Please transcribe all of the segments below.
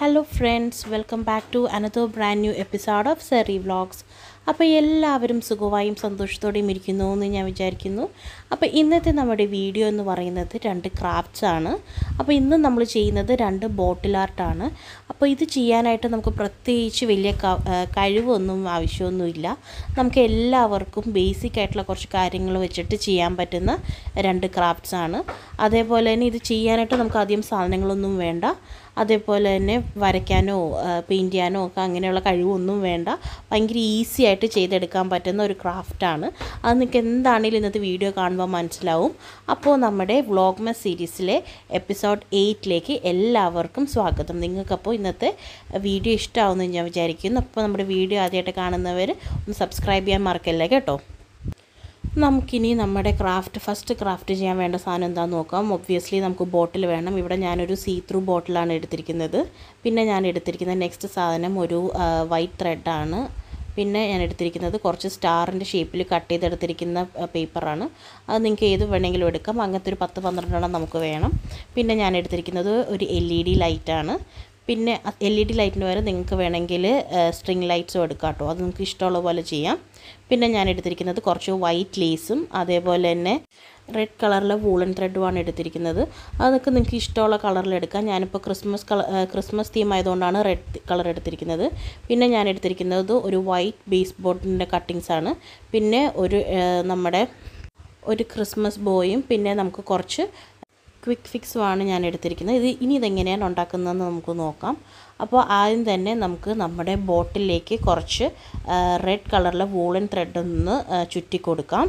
hello friends welcome back to another brand new episode of Seri vlogs അപ്പോൾ എല്ലാവരും സുഖമായും സന്തോഷത്തോടെയും ഇരിക്കുന്നു എന്ന് ഞാൻ വിചാരിക്കുന്നു അപ്പോൾ ഇന്നത്തെ നമ്മുടെ വീഡിയോ എന്ന് പറയുന്നത് രണ്ട് ക്രാഫ്റ്റ്സ് ആണ് അപ്പോൾ ഇന്ന് നമ്മൾ ചെയ്യുന്നത് രണ്ട് ബോട്ടിൽ ആർട്ടാണ് അപ്പോൾ ഇത് ചെയ്യാനായിട്ട് നമുക്ക് പ്രത്യേകിച്ച് വലിയ ക- ആ, കഴിവൊന്നും ആവശ്യമൊന്നുമില്ല നമുക്ക് എല്ലാവർക്കും ബേസിക് ആയിട്ടുള്ള കുറച്ച് കാര്യങ്ങൾ വെച്ചിട്ട് ചെയ്യാൻ പറ്റുന്ന രണ്ട് ക്രാഫ്റ്റ്സ് ആണ് അതേപോലെ തന്നെ ഇത് ചെയ്യാനായിട്ട് നമുക്ക് അധികം സാധനങ്ങളൊന്നും വേണ്ട അതേപോലെ തന്നെ വരയ്ക്കാനോ പെയിൻറ്റ് ചെയ്യാനോ ഒക്കെ അങ്ങനെയുള്ള കഴിവൊന്നും വേണ്ട ഭയങ്കര ഈസി ആയിട്ട് ചെയ്തെടുക്കാൻ പറ്റുന്ന ഒരു ക്രാഫ്റ്റാണ് അത് നിങ്ങൾക്ക് എന്താണെങ്കിലും ഇന്നത്തെ വീഡിയോ കാണുമ്പോൾ മനസ്സിലാവും അപ്പോൾ നമ്മുടെ വ്ളോഗ്മസ് സീരീസിലെ എപ്പിസോഡ് എയ്റ്റിലേക്ക് എല്ലാവർക്കും സ്വാഗതം നിങ്ങൾക്കപ്പോൾ ഇന്നത്തെ വീഡിയോ ഇഷ്ടമാവുമെന്ന് ഞാൻ വിചാരിക്കുന്നു അപ്പോൾ നമ്മുടെ വീഡിയോ ആദ്യമായിട്ട് കാണുന്നവർ ഒന്ന് സബ്സ്ക്രൈബ് ചെയ്യാൻ മറക്കല്ലേ കേട്ടോ നമുക്കിനി നമ്മുടെ ക്രാഫ്റ്റ് ഫസ്റ്റ് ക്രാഫ്റ്റ് ചെയ്യാൻ വേണ്ട സാധനം എന്താണെന്ന് നോക്കാം ഒബ്വിയസ്ലി നമുക്ക് ബോട്ടിൽ വേണം ഇവിടെ ഞാനൊരു സീ ത്രൂ ബോട്ടിലാണ് എടുത്തിരിക്കുന്നത് പിന്നെ ഞാൻ എടുത്തിരിക്കുന്ന നെക്സ്റ്റ് സാധനം ഒരു വൈറ്റ് ത്രെഡാണ് പിന്നെ ഞാൻ എടുത്തിരിക്കുന്നത് കുറച്ച് സ്റ്റാറിൻ്റെ ഷേപ്പിൽ കട്ട് ചെയ്തെടുത്തിരിക്കുന്ന പേപ്പറാണ് അത് നിങ്ങൾക്ക് ഏത് വേണമെങ്കിലും എടുക്കാം അങ്ങനത്തെ ഒരു പത്ത് പന്ത്രണ്ടെണ്ണം നമുക്ക് വേണം പിന്നെ ഞാൻ എടുത്തിരിക്കുന്നത് ഒരു എൽ ഇ ഡി ലൈറ്റാണ് പിന്നെ എൽ ഇ ഡി ലൈറ്റിന് പകരം നിങ്ങൾക്ക് വേണമെങ്കിൽ സ്ട്രിങ് ലൈറ്റ്സും എടുക്കാം കേട്ടോ അത് നിങ്ങൾക്ക് ഇഷ്ടമുള്ള പോലെ ചെയ്യാം പിന്നെ ഞാൻ എടുത്തിരിക്കുന്നത് കുറച്ച് വൈറ്റ് ലേസും അതേപോലെ തന്നെ റെഡ് കളറിലെ വൂളൻ ത്രെഡുമാണ് എടുത്തിരിക്കുന്നത് അതൊക്കെ നിങ്ങൾക്ക് ഇഷ്ടമുള്ള കളറിൽ എടുക്കാം ഞാനിപ്പോൾ ക്രിസ്മസ് കളർ ക്രിസ്മസ് തീം ആയതുകൊണ്ടാണ് റെഡ് കളർ എടുത്തിരിക്കുന്നത് പിന്നെ ഞാൻ എടുത്തിരിക്കുന്നത് ഒരു വൈറ്റ് ബേസ് ബോർഡിൻ്റെ കട്ടിങ്സ് ആണ് പിന്നെ ഒരു ആ, നമ്മുടെ ഒരു ക്രിസ്മസ് ബോയും പിന്നെ നമുക്ക് കുറച്ച് ക്വിക്ക് ഫിക്സുമാണ് ഞാൻ എടുത്തിരിക്കുന്നത് ഇത് ഇനി ഇതെങ്ങനെയാണ് ഉണ്ടാക്കുന്നതെന്ന് നമുക്ക് നോക്കാം അപ്പോൾ ആദ്യം തന്നെ നമുക്ക് നമ്മുടെ ബോട്ടിലേക്ക് കുറച്ച് റെഡ് കളറിലെ വൂളൻ ത്രെഡ് ഒന്ന് ആ, ചുറ്റി കൊടുക്കാം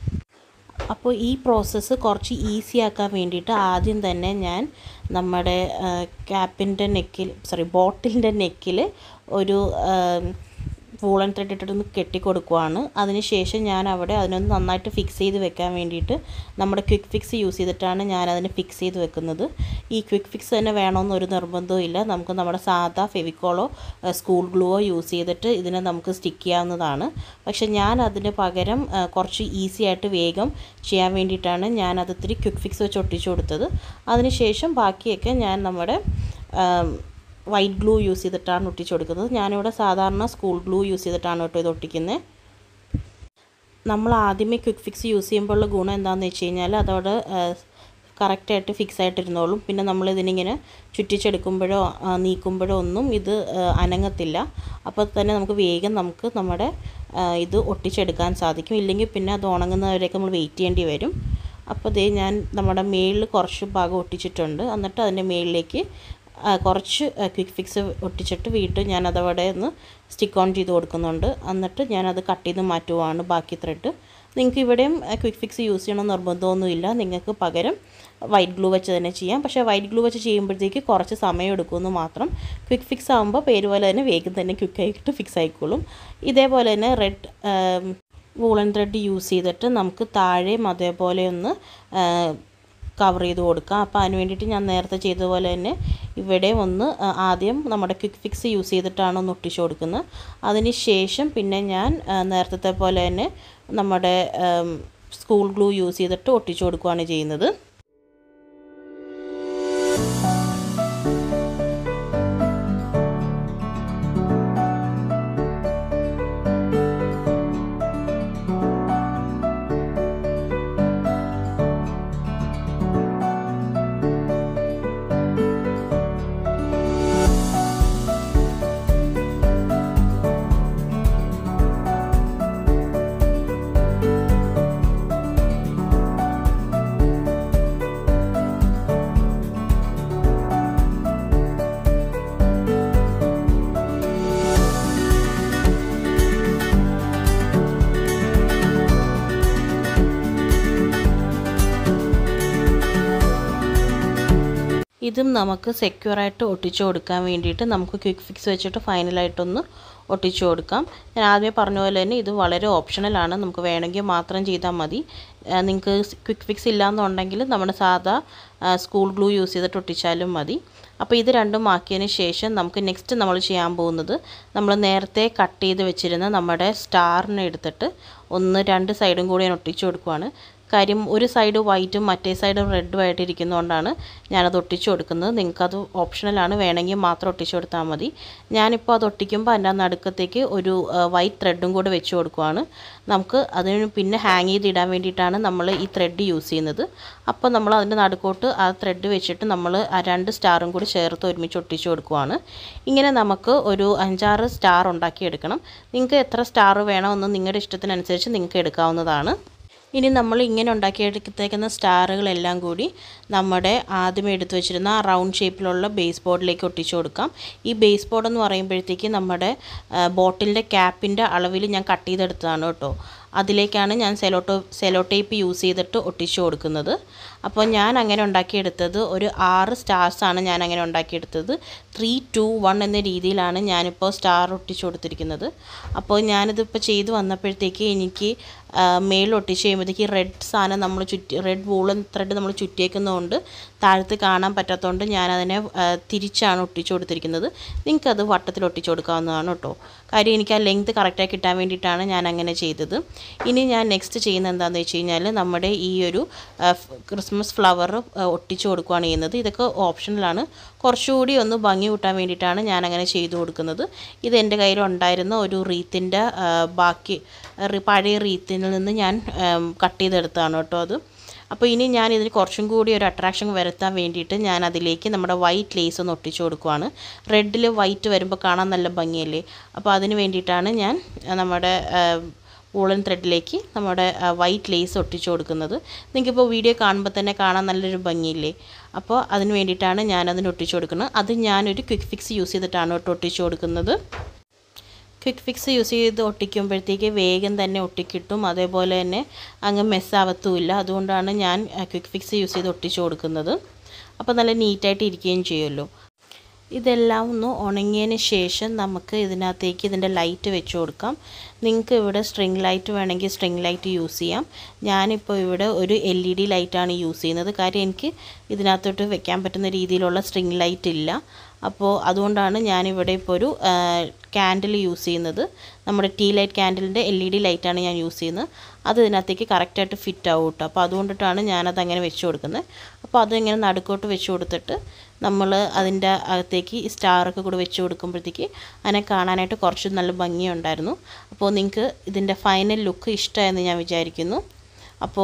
അപ്പോൾ ഈ പ്രോസസ്സ് കുറച്ച് ഈസി ആക്കാൻ വേണ്ടിയിട്ട് ആദ്യം തന്നെ ഞാൻ നമ്മുടെ ക്യാപ്പിൻ്റെ നെക്കിൽ സോറി ബോട്ടിലിൻ്റെ നെക്കിൽ ഒരു വൂളൻ ത്രെഡ് ഇട്ടിട്ടൊന്ന് കെട്ടിക്കൊടുക്കുവാണ് അതിനുശേഷം ഞാൻ അവിടെ അതിനൊന്ന് നന്നായിട്ട് ഫിക്സ് ചെയ്ത് വെക്കാൻ വേണ്ടിയിട്ട് നമ്മുടെ ക്വിക്ക് ഫിക്സ് യൂസ് ചെയ്തിട്ടാണ് ഞാൻ അതിന് ഫിക്സ് ചെയ്ത് വെക്കുന്നത് ഈ ക്വിക്ക് ഫിക്സ് തന്നെ വേണമെന്ന് ഒരു നിർബന്ധവും ഇല്ല നമുക്ക് നമ്മുടെ സാധാ ഫെവിക്കോളോ സ്കൂൾ ഗ്ലൂവോ യൂസ് ചെയ്തിട്ട് ഇതിനെ നമുക്ക് സ്റ്റിക്ക് ചെയ്യാവുന്നതാണ് പക്ഷെ ഞാൻ അതിന് പകരം ആ, കുറച്ച് ഈസി ആയിട്ട് വേഗം ചെയ്യാൻ വേണ്ടിയിട്ടാണ് ഞാൻ അത് ഇത്തിരി ക്വിക്ക് ഫിക്സ് വെച്ച് ഒട്ടിച്ചു കൊടുത്തത് അതിനുശേഷം ബാക്കിയൊക്കെ ഞാൻ നമ്മുടെ വൈറ്റ് ഗ്ലൂ യൂസ് ചെയ്തിട്ടാണ് ഒട്ടിച്ചു കൊടുക്കുന്നത് ഞാനിവിടെ സാധാരണ സ്കൂൾ ഗ്ലൂ യൂസ് ചെയ്തിട്ടാണ് കേട്ടോ ഇത് ഒട്ടിക്കുന്നത് നമ്മൾ ആദ്യമേ ക്വിക്ക് ഫിക്സ് യൂസ് ചെയ്യുമ്പോഴുള്ള ഗുണം എന്താണെന്ന് വെച്ച് കഴിഞ്ഞാൽ അതവിടെ കറക്റ്റായിട്ട് ഫിക്സ് ആയിട്ടിരുന്നോളും പിന്നെ നമ്മൾ ഇതിനിങ്ങനെ ചുറ്റിച്ചെടുക്കുമ്പോഴോ ആ, നീക്കുമ്പോഴോ ഒന്നും ഇത് ആ, അനങ്ങത്തില്ല അപ്പോൾ തന്നെ നമുക്ക് വേഗം നമുക്ക് നമ്മുടെ ആ, ഇത് ഒട്ടിച്ചെടുക്കാൻ സാധിക്കും ഇല്ലെങ്കിൽ പിന്നെ അത് ഉണങ്ങുന്നവരെയൊക്കെ നമ്മൾ വെയിറ്റ് ചെയ്യേണ്ടി വരും അപ്പോൾ ദേ ഞാൻ നമ്മുടെ മേളിൽ കുറച്ച് ഭാഗം ഒട്ടിച്ചിട്ടുണ്ട് എന്നിട്ട് അതിൻ്റെ മേളിലേക്ക് ആ, കുറച്ച് ക്വിക്ക് ഫിക്സ് ഒട്ടിച്ചിട്ട് വീണ്ടും ഞാൻ അതവിടെ ഒന്ന് സ്റ്റിക്ക് ഓൺ ചെയ്ത് കൊടുക്കുന്നുണ്ട് എന്നിട്ട് ഞാനത് കട്ട് ചെയ്ത് മാറ്റുവാണ് ബാക്കി ത്രെഡ് നിങ്ങൾക്ക് ഇവിടെയും ക്വിക്ക് ഫിക്സ് യൂസ് ചെയ്യണം നിർബന്ധമൊന്നുമില്ല നിങ്ങൾക്ക് പകരം വൈറ്റ് ഗ്ലൂ വെച്ച് തന്നെ ചെയ്യാം പക്ഷേ വൈറ്റ് ഗ്ലൂ വെച്ച് ചെയ്യുമ്പോഴത്തേക്ക് കുറച്ച് സമയം എടുക്കുമെന്ന് മാത്രം ക്വിക്ക് ഫിക്സ് ആകുമ്പോൾ പേര് പോലെ തന്നെ വേഗം തന്നെ ക്വിക്കായിട്ട് ഫിക്സ് ആയിക്കോളും ഇതേപോലെ തന്നെ റെഡ് വൂളൻ ത്രെഡ് യൂസ് ചെയ്തിട്ട് നമുക്ക് താഴെയും അതേപോലെ ഒന്ന് കവർ ചെയ്ത് കൊടുക്കാം അപ്പോൾ അതിന് വേണ്ടിയിട്ട് ഞാൻ നേരത്തെ ചെയ്തതുപോലെ തന്നെ ഇവിടെ ഒന്ന് ആ, ആദ്യം നമ്മുടെ ക്വിക്ക് ഫിക്സ് യൂസ് ചെയ്തിട്ടാണ് ഒന്ന് ഒട്ടിച്ചു കൊടുക്കുന്നത് അതിന് ശേഷം പിന്നെ ഞാൻ ആ, നേരത്തെ പോലെ തന്നെ നമ്മുടെ സ്കൂൾ ഗ്ലൂ യൂസ് ചെയ്തിട്ട് ഒട്ടിച്ചു കൊടുക്കുകയാണ് ചെയ്യുന്നത് ഇതും നമുക്ക് സെക്യൂറായിട്ട് ഒട്ടിച്ചു കൊടുക്കാൻ വേണ്ടിയിട്ട് നമുക്ക് ക്വിക്ക് ഫിക്സ് വെച്ചിട്ട് ഫൈനലായിട്ടൊന്ന് ഒട്ടിച്ചു കൊടുക്കാം ഞാൻ ആദ്യമേ പറഞ്ഞ പോലെ തന്നെ ഇത് വളരെ ഓപ്ഷണലാണ് നമുക്ക് വേണമെങ്കിൽ മാത്രം ചെയ്താൽ മതി നിങ്ങൾക്ക് ക്വിക്ക് ഫിക്സ് ഇല്ലയെന്നുണ്ടെങ്കിൽ നമ്മുടെ സാധാ സ്കൂൾ ഗ്ലൂ യൂസ് ചെയ്തിട്ട് ഒട്ടിച്ചാലും മതി അപ്പോൾ ഇത് രണ്ടും ആക്കിയതിന് ശേഷം നമുക്ക് നെക്സ്റ്റ് നമ്മൾ ചെയ്യാൻ പോകുന്നത് നമ്മൾ നേരത്തെ കട്ട് ചെയ്ത് വെച്ചിരുന്ന നമ്മുടെ സ്റ്റാറിനെ എടുത്തിട്ട് ഒന്ന് രണ്ട് സൈഡും കൂടി ഞാൻ ഒട്ടിച്ചു കൊടുക്കുവാണ് കാര്യം ഒരു സൈഡ് വൈറ്റും മറ്റേ സൈഡ് റെഡും ആയിട്ട് ഇരിക്കുന്നതുകൊണ്ടാണ് ഞാനത് ഒട്ടിച്ചു കൊടുക്കുന്നത് നിങ്ങൾക്കത് ഓപ്ഷണലാണ് വേണമെങ്കിൽ മാത്രം ഒട്ടിച്ചു കൊടുത്താൽ മതി ഞാനിപ്പോൾ അത് ഒട്ടിക്കുമ്പോൾ അതിൻ്റെ നടുക്കത്തേക്ക് ഒരു വൈറ്റ് ത്രെഡും കൂടെ വെച്ച് കൊടുക്കുവാണ് നമുക്ക് അതിന് പിന്നെ ഹാങ് ചെയ്തിടാൻ വേണ്ടിയിട്ടാണ് നമ്മൾ ഈ ത്രെഡ് യൂസ് ചെയ്യുന്നത് അപ്പോൾ നമ്മൾ അതിൻ്റെ നടുക്കോട്ട് ആ ത്രെഡ് വെച്ചിട്ട് നമ്മൾ ആ രണ്ട് സ്റ്റാറും കൂടി ചേർത്ത് ഒരുമിച്ച് ഒട്ടിച്ചു കൊടുക്കുവാണ് ഇങ്ങനെ നമുക്ക് ഒരു അഞ്ചാറ് സ്റ്റാർ ഉണ്ടാക്കിയെടുക്കണം നിങ്ങൾക്ക് എത്ര സ്റ്റാർ വേണമെന്ന് നിങ്ങളുടെ ഇഷ്ടത്തിനനുസരിച്ച് നിങ്ങൾക്ക് എടുക്കാവുന്നതാണ് ഇനി നമ്മൾ ഇങ്ങനെ ഉണ്ടാക്കിയെടുത്തേക്കുന്ന സ്റ്റാറുകളെല്ലാം കൂടി നമ്മുടെ ആദ്യമേ എടുത്തു വെച്ചിരുന്ന ആ റൗണ്ട് ഷേപ്പിലുള്ള ബേസ് ബോർഡിലേക്ക് ഒട്ടിച്ചു കൊടുക്കാം ഈ ബേസ് ബോർഡ് എന്ന് പറയുമ്പോഴത്തേക്ക് നമ്മുടെ ബോട്ടിലിൻ്റെ ക്യാപ്പിൻ്റെ അളവിൽ ഞാൻ കട്ട് ചെയ്തെടുത്തതാണ് കേട്ടോ അതിലേക്കാണ് ഞാൻ സെലോട്ടോ സെലോ ടേപ്പ് യൂസ് ചെയ്തിട്ട് ഒട്ടിച്ചു കൊടുക്കുന്നത് അപ്പോൾ ഞാൻ അങ്ങനെ ഉണ്ടാക്കിയെടുത്തത് ഒരു ആറ് സ്റ്റാർസാണ് ഞാൻ അങ്ങനെ ഉണ്ടാക്കിയെടുത്തത് ത്രീ ടു വൺ എന്ന രീതിയിലാണ് ഞാനിപ്പോൾ സ്റ്റാർ ഒട്ടിച്ചു കൊടുത്തിരിക്കുന്നത് അപ്പോൾ ഞാനിതിപ്പോൾ ചെയ്ത് വന്നപ്പോഴത്തേക്ക് എനിക്ക് മേളിൽ ഒട്ടിച്ച് കഴിയുമ്പോഴത്തേക്ക് റെഡ് സാധനം നമ്മൾ ചുറ്റി റെഡ് വൂളൻ ത്രെഡ് നമ്മൾ ചുറ്റിയേക്കുന്നതുകൊണ്ട് താഴത്ത് കാണാൻ പറ്റാത്തതുകൊണ്ട് ഞാനതിനെ തിരിച്ചാണ് ഒട്ടിച്ചു കൊടുത്തിരിക്കുന്നത് നിങ്ങൾക്കത് വട്ടത്തിൽ ഒട്ടിച്ചു കൊടുക്കാവുന്നതാണ് കേട്ടോ കാര്യം എനിക്ക് ആ ലെങ്ത് കറക്റ്റായി കിട്ടാൻ വേണ്ടിയിട്ടാണ് ഞാൻ അങ്ങനെ ചെയ്തത് ഇനി ഞാൻ നെക്സ്റ്റ് ചെയ്യുന്നത് എന്താണെന്ന് വെച്ച് കഴിഞ്ഞാൽ നമ്മുടെ ഈ ഒരു ക്രിസ്മസ് ഫ്ലവർ ഒട്ടിച്ചു കൊടുക്കുകയാണ് ചെയ്യുന്നത് ഇതൊക്കെ ഓപ്ഷണലാണ് കുറച്ചുകൂടി ഒന്ന് ഭംഗി കൂട്ടാൻ വേണ്ടിയിട്ടാണ് ഞാൻ അങ്ങനെ ചെയ്തു കൊടുക്കുന്നത് ഇത് എൻ്റെ കയ്യിലുണ്ടായിരുന്ന ഒരു റീത്തിൻ്റെ ബാക്കി പഴയ റീത്തിൽ നിന്ന് ഞാൻ കട്ട് ചെയ്തെടുത്താണ് കേട്ടോ അത് അപ്പോൾ ഇനി ഞാൻ ഇതിന് കുറച്ചും കൂടി ഒരു അട്രാക്ഷൻ വരുത്താൻ വേണ്ടിയിട്ട് ഞാൻ അതിലേക്ക് നമ്മുടെ വൈറ്റ് ലേസ് ഒന്ന് ഒട്ടിച്ചു കൊടുക്കുവാണ് റെഡിൽ വൈറ്റ് വരുമ്പോൾ കാണാൻ നല്ല ഭംഗിയല്ലേ അപ്പോൾ അതിന് വേണ്ടിയിട്ടാണ് ഞാൻ നമ്മുടെ വൂളൻ ത്രെഡിലേക്ക് നമ്മുടെ വൈറ്റ് ലേസ് ഒട്ടിച്ചു കൊടുക്കുന്നത് നിങ്ങൾക്കിപ്പോൾ വീഡിയോ കാണുമ്പോൾ തന്നെ കാണാൻ നല്ലൊരു ഭംഗിയില്ലേ അപ്പോൾ അതിന് വേണ്ടിയിട്ടാണ് ഞാനതിന് ഒട്ടിച്ചു കൊടുക്കുന്നത് അത് ഞാനൊരു ക്വിക്ക് ഫിക്സ് യൂസ് ചെയ്തിട്ടാണ് കേട്ടോ ഒട്ടിച്ചു കൊടുക്കുന്നത് ക്വിക്ക് ഫിക്സ് യൂസ് ചെയ്ത് ഒട്ടിക്കുമ്പോഴത്തേക്ക് വേഗം തന്നെ ഒട്ടിക്കിട്ടും അതേപോലെ തന്നെ അങ്ങ് മെസ്സാവത്തുമില്ല അതുകൊണ്ടാണ് ഞാൻ ക്വിക്ക് ഫിക്സ് യൂസ് ചെയ്ത് ഒട്ടിച്ചു കൊടുക്കുന്നത് അപ്പോൾ നല്ല നീറ്റായിട്ട് ഇരിക്കുകയും ചെയ്യുമല്ലോ ഇതെല്ലാം ഒന്ന് ഉണങ്ങിയതിന് ശേഷം നമുക്ക് ഇതിനകത്തേക്ക് ഇതിൻ്റെ ലൈറ്റ് വെച്ച് കൊടുക്കാം നിങ്ങൾക്ക് ഇവിടെ സ്ട്രിങ് ലൈറ്റ് വേണമെങ്കിൽ സ്ട്രിങ് ലൈറ്റ് യൂസ് ചെയ്യാം ഞാനിപ്പോൾ ഇവിടെ ഒരു എൽ ഇ ഡി ലൈറ്റാണ് യൂസ് ചെയ്യുന്നത് കാര്യം എനിക്ക് ഇതിനകത്തോട്ട് വെക്കാൻ പറ്റുന്ന രീതിയിലുള്ള സ്ട്രിങ് ലൈറ്റ് ഇല്ല അപ്പോൾ അതുകൊണ്ടാണ് ഞാനിവിടെ ഇപ്പോൾ ഒരു ക്യാൻഡിൽ യൂസ് ചെയ്യുന്നത് നമ്മുടെ ടീ ലൈറ്റ് ക്യാൻഡിലിൻ്റെ എൽ ഇ ഡി ലൈറ്റാണ് ഞാൻ യൂസ് ചെയ്യുന്നത് അത് ഇതിനകത്തേക്ക് കറക്റ്റായിട്ട് ഫിറ്റ് ആവും കേട്ടോ അപ്പോൾ അതുകൊണ്ടിട്ടാണ് ഞാനത് അങ്ങനെ വെച്ച് കൊടുക്കുന്നത് അപ്പോൾ അതിങ്ങനെ നടുക്കോട്ട് വെച്ച് കൊടുത്തിട്ട് നമ്മൾ അതിൻ്റെ അകത്തേക്ക് ഈ സ്റ്റാറൊക്കെ കൂടി വെച്ച് കൊടുക്കുമ്പോഴത്തേക്ക് അതിനെ കാണാനായിട്ട് കുറച്ച് നല്ല ഭംഗിയുണ്ടായിരുന്നു അപ്പോൾ നിങ്ങൾക്ക് ഇതിൻ്റെ ഫൈനൽ ലുക്ക് ഇഷ്ടമായെന്ന് ഞാൻ വിചാരിക്കുന്നു അപ്പോൾ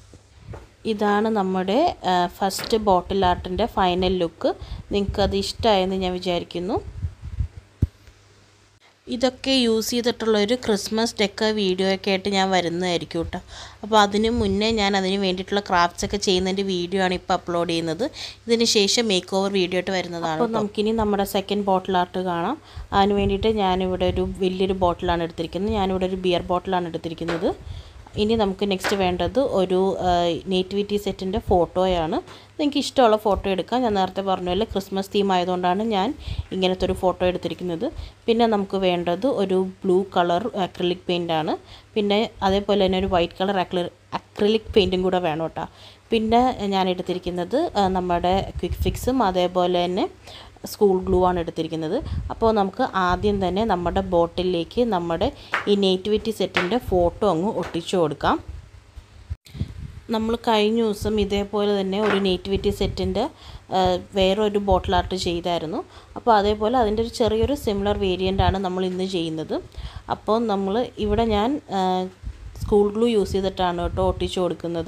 ഇതാണ് നമ്മുടെ ഫസ്റ്റ് ബോട്ടിൽ ആർട്ടിൻ്റെ ഫൈനൽ ലുക്ക് നിങ്ങൾക്കത് ഇഷ്ടമായെന്ന് ഞാൻ വിചാരിക്കുന്നു ഇതൊക്കെ യൂസ് ചെയ്തിട്ടുള്ളൊരു ക്രിസ്മസ് ഡെക്ക വീഡിയോ ഒക്കെ ആയിട്ട് ഞാൻ വരുന്നതായിരിക്കും കേട്ടോ അപ്പോൾ അതിന് മുന്നേ ഞാൻ അതിന് വേണ്ടിയിട്ടുള്ള ക്രാഫ്റ്റ്സ് ഒക്കെ ചെയ്യുന്നതിൻ്റെ വീഡിയോ ആണ് ഇപ്പോൾ അപ്ലോഡ് ചെയ്യുന്നത് ഇതിന് ശേഷം മേക്ക് ഓവർ വീഡിയോ ആയിട്ട് വരുന്നതാണ് അപ്പോൾ നമുക്കിനി നമ്മുടെ സെക്കൻഡ് ബോട്ടിൽ ആർട്ട് കാണാം അതിന് വേണ്ടിയിട്ട് ഞാനിവിടെ ഒരു വലിയൊരു ബോട്ടിലാണ് എടുത്തിരിക്കുന്നത് ഞാനിവിടെ ഒരു ബിയർ ബോട്ടിലാണ് എടുത്തിരിക്കുന്നത് ഇനി നമുക്ക് നെക്സ്റ്റ് വേണ്ടത് ഒരു നേറ്റിവിറ്റി സെറ്റിൻ്റെ ഫോട്ടോയാണ് നിങ്ങൾക്ക് ഇഷ്ടമുള്ള ഫോട്ടോ എടുക്കാം ഞാൻ നേരത്തെ പറഞ്ഞ ക്രിസ്മസ് തീം ആയതുകൊണ്ടാണ് ഞാൻ ഇങ്ങനത്തെ ഒരു ഫോട്ടോ എടുത്തിരിക്കുന്നത് പിന്നെ നമുക്ക് വേണ്ടത് ഒരു ബ്ലൂ കളർ അക്രിലിക് പെയിൻ്റാണ് പിന്നെ അതേപോലെ തന്നെ ഒരു വൈറ്റ് കളർ അക്രി അക്രിലിക് പെയിൻറ്റും കൂടെ വേണം കേട്ടോ പിന്നെ ഞാൻ എടുത്തിരിക്കുന്നത് നമ്മുടെ ക്വിക്ക് ഫിക്സും അതേപോലെ തന്നെ സ്കൂൾ ഗ്ലൂ ആണ് എടുത്തിരിക്കുന്നത് അപ്പോൾ നമുക്ക് ആദ്യം തന്നെ നമ്മുടെ ബോട്ടിലേക്ക് നമ്മുടെ ഈ നേറ്റിവിറ്റി സെറ്റിൻ്റെ ഫോട്ടോ അങ്ങ് ഒട്ടിച്ചു കൊടുക്കാം നമ്മൾ കഴിഞ്ഞ ദിവസം ഇതേപോലെ തന്നെ ഒരു നേറ്റിവിറ്റി സെറ്റിൻ്റെ വേറൊരു ബോട്ടിൽ ആർട്ട് ചെയ്തായിരുന്നു അപ്പോൾ അതേപോലെ അതിൻ്റെ ഒരു ചെറിയൊരു സിമിലർ വേരിയൻ്റാണ് നമ്മൾ ഇന്ന് ചെയ്യുന്നത് അപ്പോൾ നമ്മൾ ഇവിടെ ഞാൻ സ്കൂൾ ഗ്ലൂ യൂസ് ചെയ്തിട്ടാണ് കേട്ടോ ഒട്ടിച്ചു കൊടുക്കുന്നത്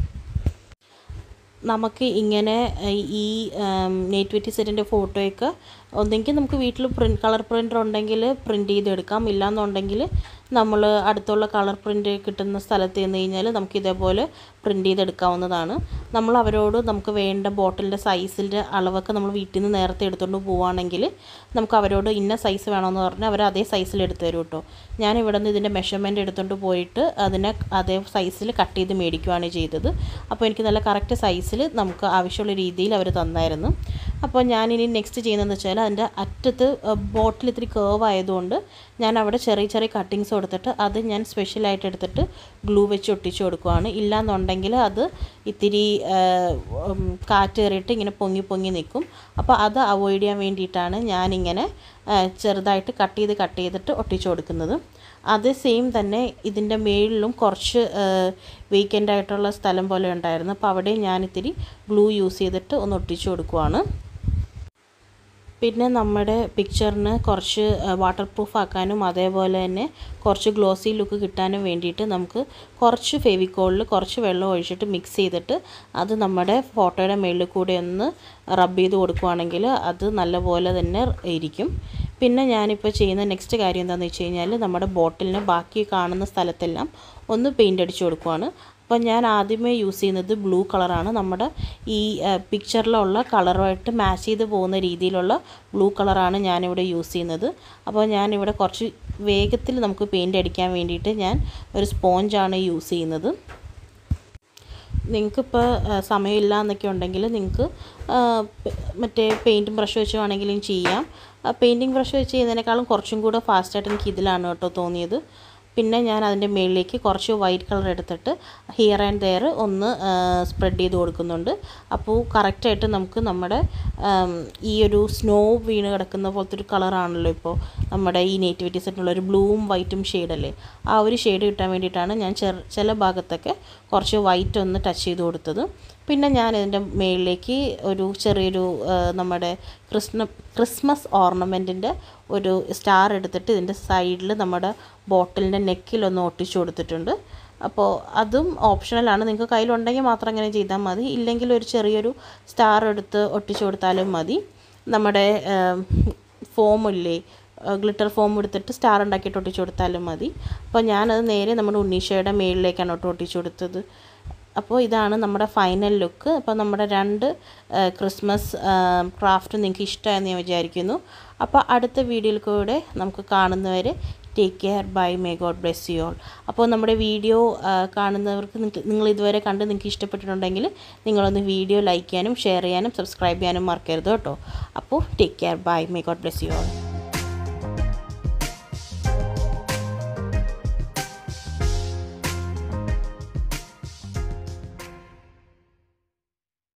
നമുക്ക് ഇങ്ങനെ ഈ നേറ്റിവിറ്റി സെറ്റിൻ്റെ ഫോട്ടോയൊക്കെ ഒന്നെങ്കിൽ നമുക്ക് വീട്ടിൽ പ്രിൻറ്റ് കളർ പ്രിൻ്റർ ഉണ്ടെങ്കിൽ പ്രിൻറ്റ് ചെയ്തെടുക്കാം ഇല്ലാന്നുണ്ടെങ്കിൽ നമ്മൾ അടുത്തുള്ള കളർ പ്രിൻ്റ് കിട്ടുന്ന സ്ഥലത്ത് ചെന്ന് കഴിഞ്ഞാൽ നമുക്ക് ഇതേപോലെ പ്രിൻറ്റ് ചെയ്തെടുക്കാവുന്നതാണ് നമ്മൾ അവരോട് നമുക്ക് വേണ്ട ബോട്ടിലിൻ്റെ സൈസിൻ്റെ അളവൊക്കെ നമ്മൾ വീട്ടിൽ നിന്ന് നേരത്തെ എടുത്തുകൊണ്ട് പോവുകയാണെങ്കിൽ നമുക്ക് അവരോട് ഇന്ന സൈസ് വേണമെന്ന് പറഞ്ഞാൽ അവർ അതേ സൈസിൽ എടുത്തു തരും കേട്ടോ ഞാൻ ഇവിടെ നിന്ന് ഇതിൻ്റെ മെഷർമെൻറ്റ് എടുത്തുകൊണ്ട് പോയിട്ട് അതിനെ അതേ സൈസിൽ കട്ട് ചെയ്ത് മേടിക്കുകയാണ് ചെയ്തത് അപ്പോൾ എനിക്ക് നല്ല കറക്റ്റ് സൈസിൽ നമുക്ക് ആവശ്യമുള്ള രീതിയിൽ അവർ തന്നായിരുന്നു അപ്പോൾ ഞാനിനി നെക്സ്റ്റ് ചെയ്യുന്നതെന്ന് വെച്ചാൽ അതിൻ്റെ അറ്റത്ത് ബോട്ടിൽ ഇത്തിരി കേവ് ആയതുകൊണ്ട് ഞാൻ അവിടെ ചെറിയ ചെറിയ കട്ടിങ്സ് കൊടുത്തിട്ട് അത് ഞാൻ സ്പെഷ്യലായിട്ട് എടുത്തിട്ട് ഗ്ലൂ വെച്ച് ഒട്ടിച്ച് കൊടുക്കുവാണ് ഇല്ലാന്നുണ്ടെങ്കിൽ അത് ഇത്തിരി കാറ്റ് കയറിയിട്ട് ഇങ്ങനെ പൊങ്ങി പൊങ്ങി നിൽക്കും അപ്പോൾ അത് അവോയ്ഡ് ചെയ്യാൻ വേണ്ടിയിട്ടാണ് ഞാനിങ്ങനെ ചെറുതായിട്ട് കട്ട് ചെയ്ത് കട്ട് ചെയ്തിട്ട് ഒട്ടിച്ച് കൊടുക്കുന്നത് അത് സെയിം തന്നെ ഇതിൻ്റെ മേളിലും കുറച്ച് വീക്കെൻഡ് ആയിട്ടുള്ള സ്ഥലം പോലെ ഉണ്ടായിരുന്നു അപ്പോൾ അവിടെ ഞാനിത്തിരി ഗ്ലൂ യൂസ് ചെയ്തിട്ട് ഒന്ന് ഒട്ടിച്ചു കൊടുക്കുവാണ് പിന്നെ നമ്മുടെ പിക്ചറിന് കുറച്ച് വാട്ടർ പ്രൂഫ് ആക്കാനും അതേപോലെ തന്നെ കുറച്ച് ഗ്ലോസി ലുക്ക് കിട്ടാനും വേണ്ടിയിട്ട് നമുക്ക് കുറച്ച് ഫെവിക്കോളിൽ കുറച്ച് വെള്ളം ഒഴിച്ചിട്ട് മിക്സ് ചെയ്തിട്ട് അത് നമ്മുടെ ഫോട്ടോയുടെ മുകളിൽ കൂടെ ഒന്ന് റബ്ബ് ചെയ്ത് കൊടുക്കുവാണെങ്കിൽ അത് നല്ലപോലെ തന്നെ ഇരിക്കും പിന്നെ ഞാനിപ്പോൾ ചെയ്യുന്ന നെക്സ്റ്റ് കാര്യം എന്താണെന്ന് വെച്ച് കഴിഞ്ഞാൽ നമ്മുടെ ബോട്ടിലിന് ബാക്കി കാണുന്ന സ്ഥലത്തെല്ലാം ഒന്ന് പെയിൻ്റ് അടിച്ചു കൊടുക്കുവാണ് അപ്പോൾ ഞാൻ ആദ്യമേ യൂസ് ചെയ്യുന്നത് ബ്ലൂ കളറാണ് നമ്മുടെ ഈ പിക്ചറിലുള്ള കളറുമായിട്ട് മാച്ച് ചെയ്ത് പോകുന്ന രീതിയിലുള്ള ബ്ലൂ കളറാണ് ഞാനിവിടെ യൂസ് ചെയ്യുന്നത് അപ്പോൾ ഞാനിവിടെ കുറച്ച് വേഗത്തിൽ നമുക്ക് പെയിൻ്റ് അടിക്കാൻ വേണ്ടിയിട്ട് ഞാൻ ഒരു സ്പോഞ്ചാണ് യൂസ് ചെയ്യുന്നത് നിങ്ങൾക്കിപ്പോൾ സമയമില്ല എന്നൊക്കെ ഉണ്ടെങ്കിൽ നിങ്ങൾക്ക് മറ്റേ പെയിൻറ്റും ബ്രഷ് വെച്ച് വേണമെങ്കിലും ചെയ്യാം പെയിൻറ്റിങ് ബ്രഷ് വെച്ച് ചെയ്യുന്നതിനേക്കാളും കുറച്ചും കൂടെ ഫാസ്റ്റായിട്ട് എനിക്ക് ഇതിലാണ് കേട്ടോ തോന്നിയത് പിന്നെ ഞാൻ അതിൻ്റെ മുകളിലേക്ക് കുറച്ച് വൈറ്റ് കളർ എടുത്തിട്ട് ഹിയർ ആൻഡ് ദെയർ ഒന്ന് സ്പ്രെഡ് ചെയ്ത് കൊടുക്കുന്നുണ്ട് അപ്പോൾ കറക്റ്റായിട്ട് നമുക്ക് നമ്മുടെ ഈ ഒരു സ്നോ വീണ് കിടക്കുന്ന പോലത്തെ ഒരു കളറാണല്ലോ ഇപ്പോൾ നമ്മുടെ ഈ നേറ്റിവിറ്റി സെറ്റിനുള്ള ഒരു ബ്ലൂവും വൈറ്റും ഷെയ്ഡല്ലേ ആ ഒരു ഷെയ്ഡ് കിട്ടാൻ വേണ്ടിയിട്ടാണ് ഞാൻ ചെറു ചില ഭാഗത്തൊക്കെ കുറച്ച് വൈറ്റ് ഒന്ന് ടച്ച് ചെയ്ത് കൊടുത്തത് പിന്നെ ഞാൻ ഇതിൻ്റെ മുകളിലേക്ക് ഒരു ചെറിയൊരു നമ്മുടെ ക്രിസ്മ ക്രിസ്മസ് ഓർണമെൻറ്റിൻ്റെ ഒരു സ്റ്റാർ എടുത്തിട്ട് ഇതിൻ്റെ സൈഡിൽ നമ്മുടെ ബോട്ടിലിൻ്റെ നെക്കിലൊന്ന് ഒട്ടിച്ചു കൊടുത്തിട്ടുണ്ട് അപ്പോൾ അതും ഓപ്ഷണലാണ് നിങ്ങൾക്ക് കയ്യിലുണ്ടെങ്കിൽ മാത്രം അങ്ങനെ ചെയ്താൽ മതി ഇല്ലെങ്കിൽ ഒരു ചെറിയൊരു സ്റ്റാർ എടുത്ത് ഒട്ടിച്ചു കൊടുത്താലും മതി നമ്മുടെ ഫോമില്ലേ ഗ്ലിറ്റർ ഫോം എടുത്തിട്ട് സ്റ്റാർ ഉണ്ടാക്കിയിട്ട് ഒട്ടിച്ചു കൊടുത്താലും മതി അപ്പോൾ ഞാനത് നേരെ നമ്മുടെ ഉണ്ണീഷയുടെ മേളിലേക്കാണ് കേട്ടോ ഒട്ടിച്ചു കൊടുത്തത് അപ്പോൾ ഇതാണ് നമ്മുടെ ഫൈനൽ ലുക്ക് അപ്പോൾ നമ്മുടെ രണ്ട് ക്രിസ്മസ് ക്രാഫ്റ്റ് നിങ്ങൾക്ക് ഇഷ്ടമായെന്ന് ഞാൻ വിചാരിക്കുന്നു അപ്പോൾ അടുത്ത വീഡിയോയിൽ കൂടെ നമുക്ക് കാണുന്നവരെ take care bye may God bless you all അപ്പോൾ നമ്മുടെ വീഡിയോ കാണുന്നവർക്ക് നിങ്ങൾ ഇതുവരെ കണ്ട് നിങ്ങൾക്ക് ഇഷ്ടപ്പെട്ടിട്ടുണ്ടെങ്കിൽ നിങ്ങളൊന്ന് വീഡിയോ ലൈക്ക് ചെയ്യാനും ഷെയർ ചെയ്യാനും സബ്സ്ക്രൈബ് ചെയ്യാനും മറക്കരുത് കേട്ടോ അപ്പോൾ take care bye may God bless you all